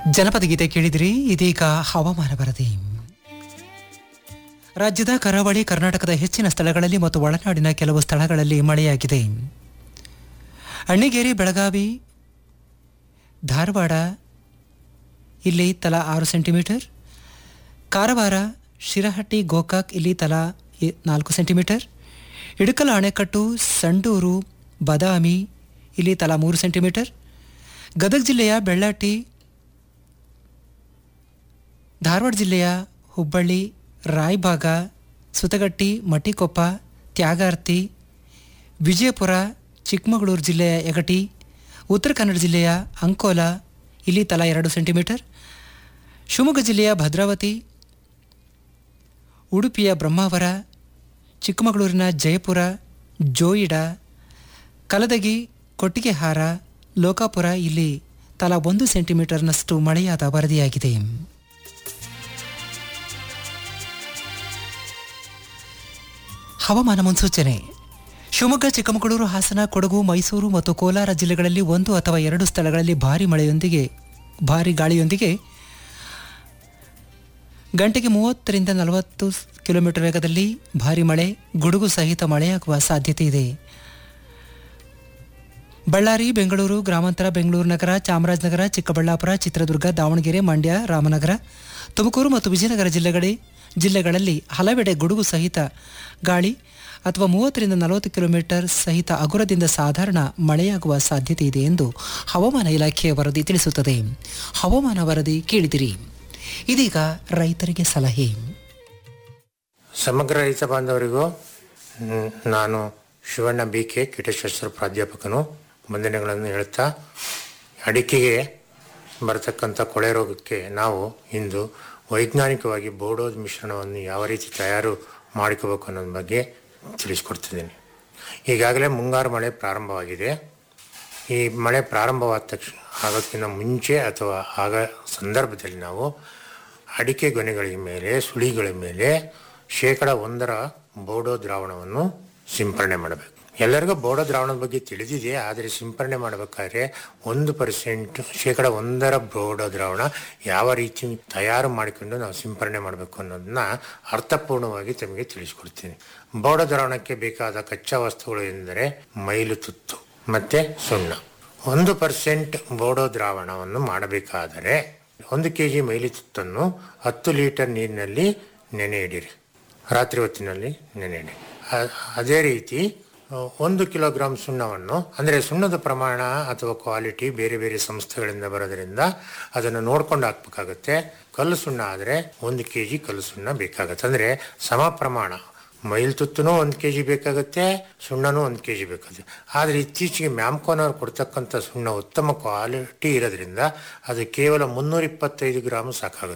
ಜನಪದ ಗೀತೆ ಕೇಳಿದ್ರಿ ಇದೀಗ ಹವಾಮಾನ ವರದಿ ರಾಜ್ಯದ ಕರಾವಳಿ ಕರ್ನಾಟಕದ ಹೆಚ್ಚಿನ ಸ್ಥಳಗಳಲ್ಲಿ ಮತ್ತು ಒಳನಾಡಿನ ಕೆಲವು ಸ್ಥಳಗಳಲ್ಲಿ ಮಳೆಯಾಗಿದೆ ಅಣ್ಣಿಗೇರಿ ಬೆಳಗಾವಿ ಧಾರವಾಡ ಇಲ್ಲಿ ತಲಾ ಆರು ಸೆಂಟಿಮೀಟರ್ ಕಾರವಾರ ಶಿರಹಟ್ಟಿ ಗೋಕಾಕ್ ಇಲ್ಲಿ ತಲಾ ಎ- ನಾಲ್ಕು ಸೆಂಟಿಮೀಟರ್ ಇಡಕಲ ಅಣೆಕಟ್ಟು ಸಂಡೂರು ಬದಾಮಿ ಇಲ್ಲಿ ತಲಾ ಮೂರು ಸೆಂಟಿಮೀಟರ್ ಗದಗ ಜಿಲ್ಲೆಯ ಬೆಳ್ಳಾಟಿ ಧಾರವಾಡ ಜಿಲ್ಲೆಯ ಹುಬ್ಬಳ್ಳಿ ರಾಯಭಾಗ ಸುತಗಟ್ಟಿ ಮಟ್ಟಿಕೊಪ್ಪ ತ್ಯಾಗಾರ್ತಿ ವಿಜಯಪುರ ಚಿಕ್ಕಮಗಳೂರು ಜಿಲ್ಲೆಯ ಯಗಟಿ ಉತ್ತರ ಕನ್ನಡ ಜಿಲ್ಲೆಯ ಅಂಕೋಲ ಇಲ್ಲಿ ತಲಾ ಎರಡು ಸೆಂಟಿಮೀಟರ್ ಶಿವಮೊಗ್ಗ ಜಿಲ್ಲೆಯ ಭದ್ರಾವತಿ ಉಡುಪಿಯ ಬ್ರಹ್ಮಾವರ ಚಿಕ್ಕಮಗಳೂರಿನ ಜಯಪುರ ಜೋಯಿಡ ಕಲದಗಿ ಕೊಟ್ಟಿಗೆಹಾರ ಲೋಕಾಪುರ ಇಲ್ಲಿ ತಲಾ ಒಂದು ಸೆಂಟಿಮೀಟರ್ನಷ್ಟು ಮಳೆಯಾದ ವರದಿಯಾಗಿದೆ ಹವಾಮಾನ ಮುನ್ಸೂಚನೆ ಶಿವಮೊಗ್ಗ ಚಿಕ್ಕಮಗಳೂರು ಹಾಸನ ಕೊಡಗು ಮೈಸೂರು ಮತ್ತು ಕೋಲಾರ ಜಿಲ್ಲೆಗಳಲ್ಲಿ ಒಂದು ಅಥವಾ ಎರಡು ಸ್ಥಳಗಳಲ್ಲಿ ಭಾರಿ ಮಳೆಯೊಂದಿಗೆ ಭಾರಿ ಗಾಳಿಯೊಂದಿಗೆ ಗಂಟೆಗೆ ಮೂವತ್ತರಿಂದ ನಲವತ್ತು ಕಿಲೋಮೀಟರ್ ವೇಗದಲ್ಲಿ ಭಾರಿ ಮಳೆ ಗುಡುಗು ಸಹಿತ ಮಳೆಯಾಗುವ ಸಾಧ್ಯತೆ ಇದೆ ಬಳ್ಳಾರಿ ಬೆಂಗಳೂರು ಗ್ರಾಮಾಂತರ ಬೆಂಗಳೂರು ನಗರ ಚಾಮರಾಜನಗರ ಚಿಕ್ಕಬಳ್ಳಾಪುರ ಚಿತ್ರದುರ್ಗ ದಾವಣಗೆರೆ ಮಂಡ್ಯ ರಾಮನಗರ ತುಮಕೂರು ಮತ್ತು ವಿಜಯನಗರ ಜಿಲ್ಲೆಗಳಿ ಜಿಲ್ಲೆಗಳಲ್ಲಿ ಹಲವೆಡೆ ಗುಡುಗು ಸಹಿತ ಗಾಳಿ ಅಥವಾ ಮೂವತ್ತರಿಂದ ನಲವತ್ತು ಕಿಲೋಮೀಟರ್ ಸಹಿತ ಅಗುರದಿಂದ ಸಾಧಾರಣ ಮಳೆಯಾಗುವ ಸಾಧ್ಯತೆ ಇದೆ ಎಂದು ಹವಾಮಾನ ಇಲಾಖೆಯ ವರದಿ ತಿಳಿಸುತ್ತದೆ ಹವಾಮಾನ ವರದಿ ಕೇಳಿದಿರಿ ಇದೀಗ ರೈತರಿಗೆ ಸಲಹೆ ಸಮಗ್ರ ರೈತ ಬಾಂಧವರಿಗೂ ಮ್, ನಾನು ಶಿವಣ್ಣ ಬಿ ಕೆ ಕೀಟಶಾಸ್ತ್ರ ಪ್ರಾಧ್ಯಾಪಕನು ವಂದನೆಗಳನ್ನು ಹೇಳ್ತಾ ಅಡಿಕೆಗೆ ಬರತಕ್ಕಂಥ ಕೊಳೆ ರೋಗಕ್ಕೆ ನಾವು ಇಂದು ವೈಜ್ಞಾನಿಕವಾಗಿ ಬೋಡೋದ್ ಮಿಶ್ರಣವನ್ನು ಯಾವ ರೀತಿ ತಯಾರು ಮಾಡ್ಕೋಬೇಕು ಅನ್ನೋದ್ರ ಬಗ್ಗೆ ತಿಳಿಸ್ಕೊಡ್ತಿದ್ದೀನಿ ಈಗಾಗಲೇ ಮುಂಗಾರು ಮಳೆ ಪ್ರಾರಂಭವಾಗಿದೆ ಈ ಮಳೆ ಪ್ರಾರಂಭವಾದ ತಕ್ಷಣ ಆಗೋದಕ್ಕಿಂತ ಮುಂಚೆ ಅಥವಾ ಆಗ ಸಂದರ್ಭದಲ್ಲಿ ನಾವು ಅಡಿಕೆ ಗೊನೆಗಳ ಮೇಲೆ ಸುಳಿಗಳ ಮೇಲೆ ಶೇಕಡ ಒಂದರ ಬೋಡೋ ದ್ರಾವಣವನ್ನು ಸಿಂಪರಣೆ ಮಾಡಬೇಕು ಎಲ್ಲರಿಗೂ ಬೋಡೋ ದ್ರಾವಣದ ಬಗ್ಗೆ ತಿಳಿದಿದೆ ಆದರೆ ಸಿಂಪರಣೆ ಮಾಡಬೇಕಾದ್ರೆ ಒಂದು ಪರ್ಸೆಂಟ್ ಶೇಕಡ ಒಂದರ ಬೋಡೋ ದ್ರಾವಣ ಯಾವ ರೀತಿ ತಯಾರು ಮಾಡಿಕೊಂಡು ನಾವು ಸಿಂಪರಣೆ ಮಾಡಬೇಕು ಅನ್ನೋದನ್ನ ಅರ್ಥಪೂರ್ಣವಾಗಿ ತಮಗೆ ತಿಳಿಸ್ಕೊಡ್ತೀನಿ ಬೋಡೋ ದ್ರಾವಣಕ್ಕೆ ಬೇಕಾದ ಕಚ್ಚಾ ವಸ್ತುಗಳು ಎಂದರೆ ಮೈಲು ತುತ್ತು ಮತ್ತೆ ಸುಣ್ಣ ಒಂದು ಪರ್ಸೆಂಟ್ ಬೋಡೋ ದ್ರಾವಣವನ್ನು ಮಾಡಬೇಕಾದರೆ ಒಂದು ಕೆ ಜಿ ಮೈಲಿ ತುತ್ತನ್ನು ಹತ್ತು ಲೀಟರ್ ನೀರಿನಲ್ಲಿ ನೆನೆ ಇಡಿರಿ ರಾತ್ರಿ ಹೊತ್ತಿನಲ್ಲಿ ನೆನೆ ಇಡಿ ಅ- ಅದೇ ರೀತಿ ಆ, ಒಂದು ಕಿಲೋಗ್ರಾಂ ಸುಣ್ಣವನ್ನು ಅಂದರೆ ಸುಣ್ಣದ ಪ್ರಮಾಣ ಅಥವಾ ಕ್ವಾಲಿಟಿ ಬೇರೆ ಬೇರೆ ಸಂಸ್ಥೆಗಳಿಂದ ಬರೋದ್ರಿಂದ ಅದನ್ನು ನೋಡ್ಕೊಂಡು ಹಾಕ್ಬೇಕಾಗತ್ತೆ ಕಲ್ಲು ಸುಣ್ಣ ಆದರೆ ಒಂದು ಕೆ ಜಿ ಕಲ್ಲು ಸುಣ್ಣ ಬೇಕಾಗತ್ತೆ ಅಂದರೆ ಸಮ ಪ್ರಮಾಣ ಮೈಲ್ ತುತ್ತೂ ಒಂದು ಕೆ ಜಿ ಬೇಕಾಗುತ್ತೆ ಸುಣ್ಣನೂ ಒಂದು ಕೆ ಜಿ ಬೇಕಾಗುತ್ತೆ ಆದರೆ ಇತ್ತೀಚೆಗೆ ಮ್ಯಾಮ್ಕೋನವ್ರು ಕೊಡ್ತಕ್ಕಂಥ ಸುಣ್ಣ ಉತ್ತಮ ಕ್ವಾಲಿಟಿ ಇರೋದ್ರಿಂದ ಅದು ಕೇವಲ ಮುನ್ನೂರ ಇಪ್ಪತ್ತೈದು ಗ್ರಾಮ್ ಸಾಕಾಗುತ್ತೆ